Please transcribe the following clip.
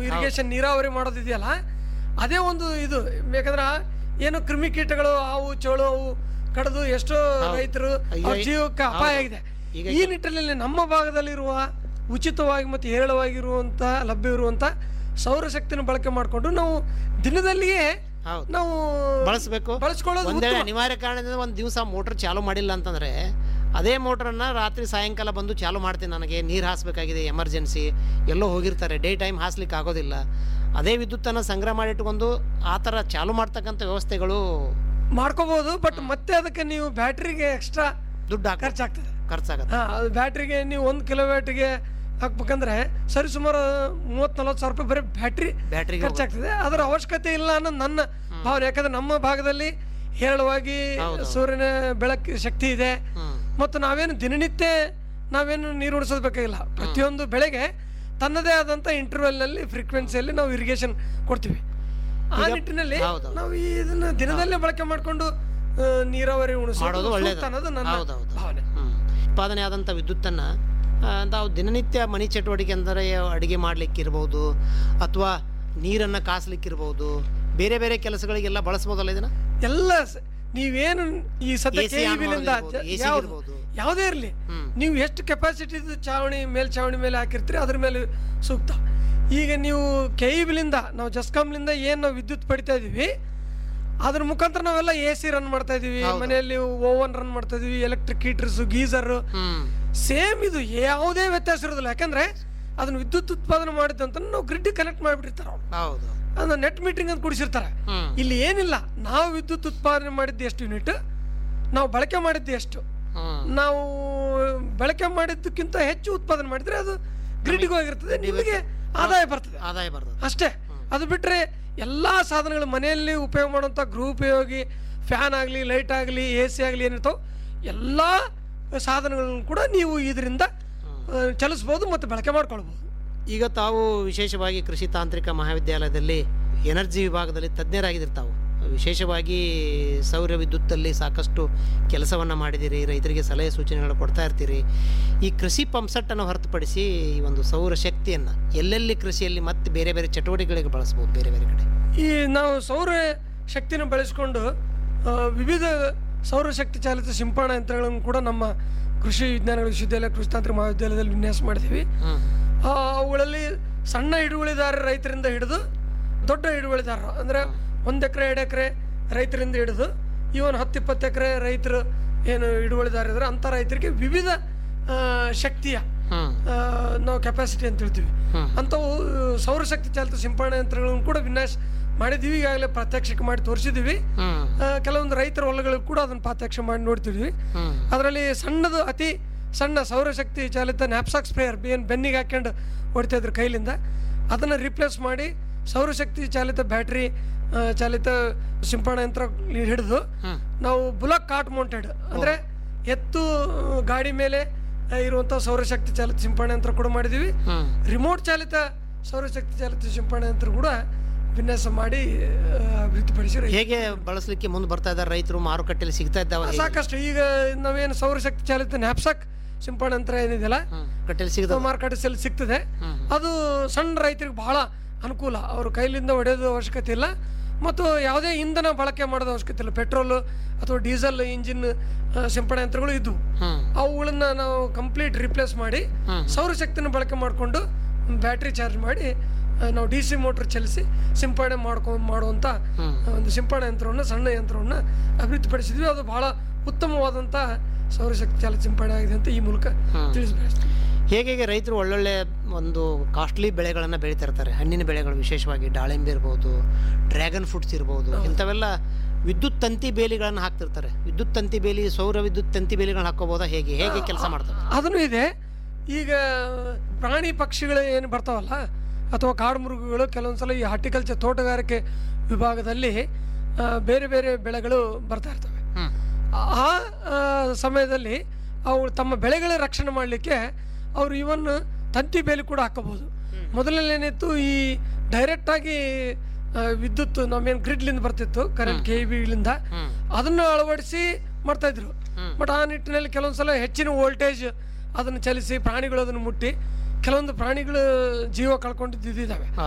Irrigation ನೀರಾವರಿ ಮಾಡೋದಿದೆಯಲ್ಲ ಅದೇ ಒಂದು ಇದು ಬೇಕಂದ್ರೆ ಏನು ಕ್ರಿಮಿಕೀಟಗಳು ಹಾವು ಚೋಳು ಅವು ಕಡಿದು ಎಷ್ಟೋ ರೈತರು ಅವ್ರ ಜೀವಕ್ಕೆ ಅಪಾಯ ಆಗಿದೆ ಈ ನಿಟ್ಟಿನಲ್ಲಿ ನಮ್ಮ ಭಾಗದಲ್ಲಿರುವ ಉಚಿತವಾಗಿ ಮತ್ತು ಹೇರಳವಾಗಿರುವಂಥ ಲಭ್ಯವಿರುವಂಥ ಸೌರಶಕ್ತಿನ ಬಳಕೆ ಮಾಡಿಕೊಂಡು ನಾವು ದಿನದಲ್ಲಿಯೇ ಹೌದು ನಾವು ಬಳಸಬೇಕು ಬಳಸ್ಕೊಳ್ಳೋದು ಒಂದೇ ಉತ್ತಮ. ಅನಿವಾರ್ಯ ಕಾರಣದಿಂದ ಒಂದು ದಿವಸ ಮೋಟ್ರ್ ಚಾಲು ಮಾಡಿಲ್ಲ ಅಂತಂದ್ರೆ ಅದೇ ಮೋಟ್ರನ್ನ ರಾತ್ರಿ ಸಾಯಂಕಾಲ ಬಂದು ಚಾಲು ಮಾಡ್ತೀನಿ ನನಗೆ ನೀರು ಹಾಸ್ಬೇಕಾಗಿದೆ ಎಮರ್ಜೆನ್ಸಿ ಎಲ್ಲೋ ಹೋಗಿರ್ತಾರೆ ಡೇ ಟೈಮ್ ಹಾಸ್ಲಿಕ್ಕೆ ಆಗೋದಿಲ್ಲ ಅದೇ ವಿದ್ಯುತ್ತನ್ನು ಸಂಗ್ರಹ ಮಾಡಿಟ್ಕೊಂಡು ಆ ಥರ ಚಾಲು ಮಾಡ್ತಕ್ಕಂಥ ವ್ಯವಸ್ಥೆಗಳು ಮಾಡ್ಕೋಬಹುದು ಬಟ್ ಮತ್ತೆ ಅದಕ್ಕೆ ನೀವು ಬ್ಯಾಟ್ರಿಗೆ ಎಕ್ಸ್ಟ್ರಾ ದುಡ್ಡು ಹಾಕ ಖರ್ಚಾಗ್ತದೆ ಖರ್ಚಾಗತ್ತೆ ಹಾಂ ಅದು ಬ್ಯಾಟ್ರಿಗೆ ನೀವು ಒಂದು ಕಿಲೋವ್ಯಾಟ್ಗೆ ಹಾಕ್ಬೇಕಂದ್ರೆ ಸರಿ ಸುಮಾರು ಮೂವತ್ತು ನಲ್ವತ್ತು ಸಾವಿರ ರೂಪಾಯಿ ಬರೀ ಬ್ಯಾಟ್ರಿ ಬ್ಯಾಟ್ರಿಗೆ ಖರ್ಚಾಗ್ತದೆ ಅದರ ಅವಶ್ಯಕತೆ ಇಲ್ಲ ಅನ್ನೋದು ನನ್ನ ಭಾವನೆ ಯಾಕಂದ್ರೆ ನಮ್ಮ ಭಾಗದಲ್ಲಿ ಹೇರಳವಾಗಿ ಸೂರ್ಯನ ಬೆಳಕು ಶಕ್ತಿ ಇದೆ ಹ್ಮ್. ಮತ್ತು ನಾವೇನು ದಿನನಿತ್ಯ ನಾವೇನು ನೀರು ಉಣಿಸೋದು ಬೇಕಾಗಿಲ್ಲ ಪ್ರತಿಯೊಂದು ಬೆಳೆಗೆ ತನ್ನದೇ ಆದಂಥ ಇಂಟರ್ವೆಲ್ನಲ್ಲಿ ಫ್ರೀಕ್ವೆನ್ಸಿಯಲ್ಲಿ ನಾವು ಇರಿಗೇಷನ್ ಕೊಡ್ತೀವಿ ಆ ನಿಟ್ಟಿನಲ್ಲಿ ಹೌದು. ನಾವು ಈ ಇದನ್ನ ದಿನದಲ್ಲೇ ಬಳಕೆ ಮಾಡಿಕೊಂಡು ನೀರಾವರಿ ಉಣಿಸೋದು ಮಾಡೋದು ಸೂಕ್ತ ಒಳ್ಳೇದು ಅನ್ನೋದು ನನ್ನ ಹೌದೌದು ಭಾವನೆ ಹ್ಮ್. ಉತ್ಪಾದನೆ ಆದಂಥ ವಿದ್ಯುತ್ತನ್ನು ನಾವು ದಿನನಿತ್ಯ ಮನೆ ಚಟುವಟಿಕೆ ಅಂದರೆ ಅಡುಗೆ ಮಾಡಲಿಕ್ಕಿರ್ಬೋದು ಅಥವಾ ನೀರನ್ನು ಕಾಸ್ಲಿಕ್ಕಿರ್ಬೋದು ಬೇರೆ ಬೇರೆ ಕೆಲಸಗಳಿಗೆಲ್ಲ ಬಳಸ್ಬೋದಲ್ಲ ಇದನ್ನು ಎಲ್ಲ ಸ- ನೀವೇನು ಈ ಸದ್ಯ AC ಕೆ on ಬಿಲಿಂದ ಮಾಡೋದಿರ್ಬೋದು, AC ಇರ್ಬೋದು. ಯಾವುದೇ ಇರಲಿ ಹ್ಮ್. ನೀವು ಎಷ್ಟು ಕೆಪಾಸಿಟಿ ಚಾವಣಿ ಮೇಲ್ಛಾವಣಿ ಮೇಲೆ ಹಾಕಿರ್ತೀರಿ ಅದ್ರ ಮೇಲೆ ಸೂಕ್ತ ಈಗ ನೀವು ಕೆ ಇ ಬಿಲಿಂದ ನಾವು ಜಸ್ಕಾಮ್ಲಿಂದ ಏನು ನಾವು ವಿದ್ಯುತ್ ಪಡಿತಾ ಇದೀವಿ ಅದ್ರ ಮುಖಾಂತರ ನಾವೆಲ್ಲ ಎ ಸಿ ರನ್ ಮಾಡ್ತಾ ಇದೀವಿ ಮನೆಯಲ್ಲಿ ಓವನ್ ರನ್ ಮಾಡ್ತಾ ಇದೀವಿ electric heaters geyser hmm same ಇದು ಯಾವುದೇ ವ್ಯತ್ಯಾಸ ಇರೋದಿಲ್ಲ ಯಾಕಂದ್ರೆ ಅದನ್ನ ವಿದ್ಯುತ್ ಉತ್ಪಾದನೆ ಮಾಡಿದಂತ ನಾವು ಗ್ರಿಡ್ ಕನೆಕ್ಟ್ ಮಾಡಿಬಿಟ್ಟಿರ್ತಾರೆ ಅವ್ರು ಹೌದು ಅದನ್ನ ನೆಟ್ ಮೀಟರಿಂಗ್ ಅಂತ ಕುಡಿಸಿರ್ತಾರೆ ಹ್ಮ್ ಇಲ್ಲಿ ಏನಿಲ್ಲ ನಾವು ವಿದ್ಯುತ್ ಉತ್ಪಾದನೆ ಮಾಡಿದ್ದು ಎಷ್ಟು ಯೂನಿಟ್ ನಾವು ಬಳಕೆ ಮಾಡಿದ್ದು ಎಷ್ಟು ಹ್ಮ್ ನಾವು ಬಳಕೆ ಮಾಡಿದ್ದಕ್ಕಿಂತ ಹೆಚ್ಚು ಉತ್ಪಾದನೆ ಮಾಡಿದ್ರೆ ಅದು ಗ್ರಿಡ್ಗೆ ಹೋಗಿರ್ತದೆ ನಿಮಗೆ ಆದಾಯ ಬರ್ತದೆ ಆದಾಯ ಬರ್ತದೆ ಅಷ್ಟೇ ಅದು ಬಿಟ್ಟರೆ ಎಲ್ಲ ಸಾಧನಗಳು ಮನೆಯಲ್ಲಿ ಉಪಯೋಗ ಮಾಡುವಂಥ ಗೃಹೋಪಯೋಗಿ ಫ್ಯಾನ್ ಆಗಲಿ ಲೈಟ್ ಆಗಲಿ ಎ ಸಿ ಆಗಲಿ ಏನಿರ್ತಾವೆ ಎಲ್ಲ ಸಾಧನಗಳನ್ನು ಕೂಡ ನೀವು ಇದರಿಂದ ಆ, ಚಲಿಸ್ಬೋದು ಮತ್ತು ಬಳಕೆ ಮಾಡ್ಕೊಳ್ಬೋದು ಈಗ ತಾವು ವಿಶೇಷವಾಗಿ ಕೃಷಿ ತಾಂತ್ರಿಕ ಮಹಾವಿದ್ಯಾಲಯದಲ್ಲಿ ಎನರ್ಜಿ ವಿಭಾಗದಲ್ಲಿ ತಜ್ಞರಾಗಿದ್ದೀರಿ ತಾವು ವಿಶೇಷವಾಗಿ ಸೌರ ವಿದ್ಯುತ್ತಲ್ಲಿ ಸಾಕಷ್ಟು ಕೆಲಸವನ್ನು ಮಾಡಿದ್ದೀರಿ ರೈತರಿಗೆ ಸಲಹೆ ಸೂಚನೆಗಳು ಕೊಡ್ತಾ ಇರ್ತೀರಿ ಈ ಕೃಷಿ ಪಂಪ್ಸೆಟ್ಟನ್ನು ಹೊರತುಪಡಿಸಿ ಈ ಒಂದು ಸೌರ ಶಕ್ತಿಯನ್ನು ಎಲ್ಲೆಲ್ಲಿ ಕೃಷಿಯಲ್ಲಿ ಮತ್ತೆ ಬೇರೆ ಬೇರೆ ಚಟುವಟಿಕೆಗಳಿಗೆ ಬಳಸ್ಬೋದು ಬೇರೆ ಬೇರೆ ಕಡೆ ಈ ನಾವು ಸೌರ ಶಕ್ತಿನ ಬಳಸಿಕೊಂಡು ಆ, ವಿವಿಧ ಸೌರಶಕ್ತಿ ಚಾಲಿತ ಸಿಂಪರಣಾ ಯಂತ್ರಗಳನ್ನು ಕೂಡ ನಮ್ಮ ಕೃಷಿ ವಿಜ್ಞಾನಗಳ ವಿಶ್ವವಿದ್ಯಾಲಯ ಕೃಷಿ ತಾಂತ್ರಿಕ ಮಹಾವಿದ್ಯಾಲಯದಲ್ಲಿ ವಿನ್ಯಾಸ ಮಾಡಿದ್ದೀವಿ ಹ್ಞೂ ಆ, ಅವುಗಳಲ್ಲಿ ಸಣ್ಣ ಹಿಡುವಳಿದಾರ ರೈತರಿಂದ ಹಿಡಿದು ದೊಡ್ಡ ಹಿಡುವಳಿದಾರರು ಅಂದರೆ ಒಂದು ಎಕರೆ ಎರಡು ಎಕರೆ ರೈತರಿಂದ ಹಿಡಿದು ಇವನ್ ಹತ್ತು ಇಪ್ಪತ್ತು ಎಕರೆ ರೈತರು ಏನು ಹಿಡುವಳಿದಾರ ಇದ್ದಾರೆ ಅಂಥ ರೈತರಿಗೆ ವಿವಿಧ ಆ, ಶಕ್ತಿಯ ಹ್ಞೂ ಆ, ನಾವು ಕೆಪಾಸಿಟಿ ಅಂತ ಹೇಳ್ತೀವಿ ಹ್ಮ್. ಅಂಥವು ಸೌರಶಕ್ತಿ ಚಾಲಿತ ಸಿಂಪರಣಾ ಯಂತ್ರಗಳನ್ನು ಕೂಡ ವಿನ್ಯಾಸ ಮಾಡಿದ್ದೀವಿ ಈಗಾಗಲೇ ಪ್ರಾತ್ಯಕ್ಷಿಕ ಮಾಡಿ ತೋರಿಸಿದ್ದೀವಿ ಹ್ಞೂ ಆ, ಕೆಲವೊಂದು ರೈತರ ಹೊಲಗಳಿಗೆ ಕೂಡ ಅದನ್ನು ಪ್ರಾತ್ಯಕ್ಷ ಮಾಡಿ ನೋಡ್ತಿದ್ವಿ ಹ್ಞೂ ಅದರಲ್ಲಿ ಸಣ್ಣದು ಅತಿ ಸಣ್ಣ ಸೌರಶಕ್ತಿ ಚಾಲಿತ ನ್ಯಾಪ್ಸಾಕ್ ಸ್ಪ್ರೇಯರ್ ಏನು ಬೆನ್ನಿಗೆ ಹಾಕ್ಕೊಂಡು ಹೊಡಿತಾ ಇದ್ರು ಕೈಲಿಂದ ಅದನ್ನು ರಿಪ್ಲೇಸ್ ಮಾಡಿ ಸೌರಶಕ್ತಿ ಚಾಲಿತ ಬ್ಯಾಟ್ರಿ ಆ, ಚಾಲಿತ ಸಿಂಪರಣಾ ಯಂತ್ರ ಹಿಡಿದು ಹ್ಮ್. ನಾವು ಬುಲಕ್ ಕಾಟ್ ಮೌಂಟೆಡ್ ಅಂದರೆ ಎತ್ತು ಆ, ಗಾಡಿ ಮೇಲೆ ಆ, ಇರುವಂಥ ಸೌರಶಕ್ತಿ ಚಾಲಿತ ಸಿಂಪರಣಾ ಯಂತ್ರ ಕೂಡ ಮಾಡಿದ್ದೀವಿ ಹ್ಞೂ ರಿಮೋಟ್ ಚಾಲಿತ ಸೌರಶಕ್ತಿ ಚಾಲಿತ ಸಿಂಪರಣಾ ಯಂತ್ರ ಕೂಡ ವಿನ್ಯಾಸ ಮಾಡಿ ಆ, ಅಭಿವೃದ್ಧಿಪಡಿಸಿ ರೈ- ಹೇಗೆ ಬಳಸಲಿಕ್ಕೆ ಮುಂದೆ ಬರ್ತಾ ಇದ್ದಾರೆ ರೈತರು ಮಾರುಕಟ್ಟೆಯಲ್ಲಿ ಸಿಗ್ತಾ ಇದ್ದಾವೆ ಹೇಗೆ? ಸಾಕಷ್ಟು ಈಗ ನಾವೇನು ಸೌರಶಕ್ತಿ ಚಾಲಿತ ನ್ಯಾಪ್ಸಾಕ್ ಸಿಂಪರಣಾ ಯಂತ್ರ ಏನಿದೆಯಲ್ಲ ಹ್ಮ್. ಕಟ್ಟೆಯಲ್ಲಿ ಸಿಗದ ಮಾರುಕಟ್ಟೆಯಲ್ಲಿ ಸಿಗ್ತದೆ ಹ್ಮ್. ಅದು ಸಣ್ಣ ರೈತರಿಗೆ ಬಹಳ ಅನುಕೂಲ ಅವ್ರ ಕೈಲಿಂದ ಹೊಡೆಯೋದು ಅವಶ್ಯಕತೆ ಇಲ್ಲ ಮತ್ತು ಯಾವುದೇ ಇಂಧನ ಬಳಕೆ ಮಾಡೋದು ಅವಶ್ಯಕತೆ ಇಲ್ಲ ಪೆಟ್ರೋಲು ಅಥವಾ ಡೀಸೆಲ್ ಇಂಜಿನ್ ಸಿಂಪಡಣೆ ಯಂತ್ರಗಳು ಇದ್ವು ಹ್ಮ್ ಅವುಗಳನ್ನ ನಾವು ಕಂಪ್ಲೀಟ್ ರಿಪ್ಲೇಸ್ ಮಾಡಿ ಹ್ಮ್. ಸೌರಶಕ್ತಿನ ಬಳಕೆ ಮಾಡಿಕೊಂಡು ಬ್ಯಾಟ್ರಿ ಚಾರ್ಜ್ ಮಾಡಿ ಆ, ನಾವು ಡಿ ಸಿ ಮೋಟ್ರ್ ಚಲಿಸಿ ಸಿಂಪಡಣೆ ಮಾಡ್ಕೊಂಡು ಮಾಡುವಂಥ ಹ್ಮ್. ಒಂದು ಸಿಂಪಡಣೆ ಯಂತ್ರವನ್ನು ಸಣ್ಣ ಯಂತ್ರವನ್ನು ಅಭಿವೃದ್ಧಿಪಡಿಸಿದ್ವಿ ಅದು ಬಹಳ ಉತ್ತಮವಾದಂಥ ಸೌರಶಕ್ತಿ ಚಾಲಿತ ಸಿಂಪಡಣೆ ಆಗಿದೆ ಅಂತ ಈ ಮೂಲಕ ಹ್ಮ್. ತಿಳಿಸ್ಬಯಸ್ತೀನಿ ಹೇಗೆ ಹೇಗೆ ರೈತರು ಒಳ್ಳೊಳ್ಳೆ ಒಂದು ಕಾಸ್ಟ್ಲಿ ಬೆಳೆಗಳನ್ನು ಬೆಳೀತಾ ಇರ್ತಾರೆ ಹಣ್ಣಿನ ಬೆಳೆಗಳು ವಿಶೇಷವಾಗಿ ದಾಳಿಂಬೆ ಇರ್ಬೋದು ಡ್ರ್ಯಾಗನ್ ಫ್ರೂಟ್ಸ್ ಇರ್ಬೋದು ಇಂಥವೆಲ್ಲ ವಿದ್ಯುತ್ ತಂತಿ ಬೇಲಿಗಳನ್ನು ಹಾಕ್ತಿರ್ತಾರೆ ವಿದ್ಯುತ್ ತಂತಿ ಬೇಲಿ ಸೌರ ವಿದ್ಯುತ್ ತಂತಿ ಬೇಲಿಗಳನ್ನ ಹಾಕೋಬೋದಾ ಹೇಗೆ ಹೇಗೆ ಕೆಲಸ ಮಾಡ್ತಾರೆ ಅದನ್ನು ಇದೆ ಈಗ ಪ್ರಾಣಿ ಪಕ್ಷಿಗಳು ಏನು ಬರ್ತಾವಲ್ಲ ಅಥವಾ ಕಾಡು ಮೃಗಗಳು ಕೆಲವೊಂದು ಸಲ ಈ ಹಾರ್ಟಿಕಲ್ಚರ್ ತೋಟಗಾರಿಕೆ ವಿಭಾಗದಲ್ಲಿ ಆ, ಬೇರೆ ಬೇರೆ ಬೆಳೆಗಳು ಬರ್ತಾ ಇರ್ತವೆ ಹ್ಮ್ ಆ ಆ, ಸಮಯದಲ್ಲಿ ಅವು ತಮ್ಮ ಬೆಳೆಗಳ ರಕ್ಷಣೆ ಮಾಡಲಿಕ್ಕೆ ಅವರು ಇವನ್ ತಂತಿ ಬೇಲಿ ಕೂಡ ಹಾಕೋಬಹುದು ಮೊದಲನೇನಿತ್ತು ಈ ಡೈರೆಕ್ಟಾಗಿ ವಿದ್ಯುತ್ ನಮ್ಮೇನು ಗ್ರಿಡ್ಲಿಂದ ಬರ್ತಿತ್ತು ಕರೆಂಟ್ ಕೆ ಬಿಗಳಿಂದ ಹ್ಮ್ ಅದನ್ನು ಅಳವಡಿಸಿ ಮಾಡ್ತಾ ಇದ್ರು ಹ್ಮ್. ಬಟ್ ಆ ನಿಟ್ಟಿನಲ್ಲಿ ಕೆಲವೊಂದು ಸಲ ಹೆಚ್ಚಿನ ವೋಲ್ಟೇಜ್ ಅದನ್ನು ಚಲಿಸಿ ಪ್ರಾಣಿಗಳು ಅದನ್ನು ಮುಟ್ಟಿ ಕೆಲವೊಂದು ಪ್ರಾಣಿಗಳು ಜೀವ ಕಳ್ಕೊಂಡಿದ್ದು ಇದ್ದಾವೆ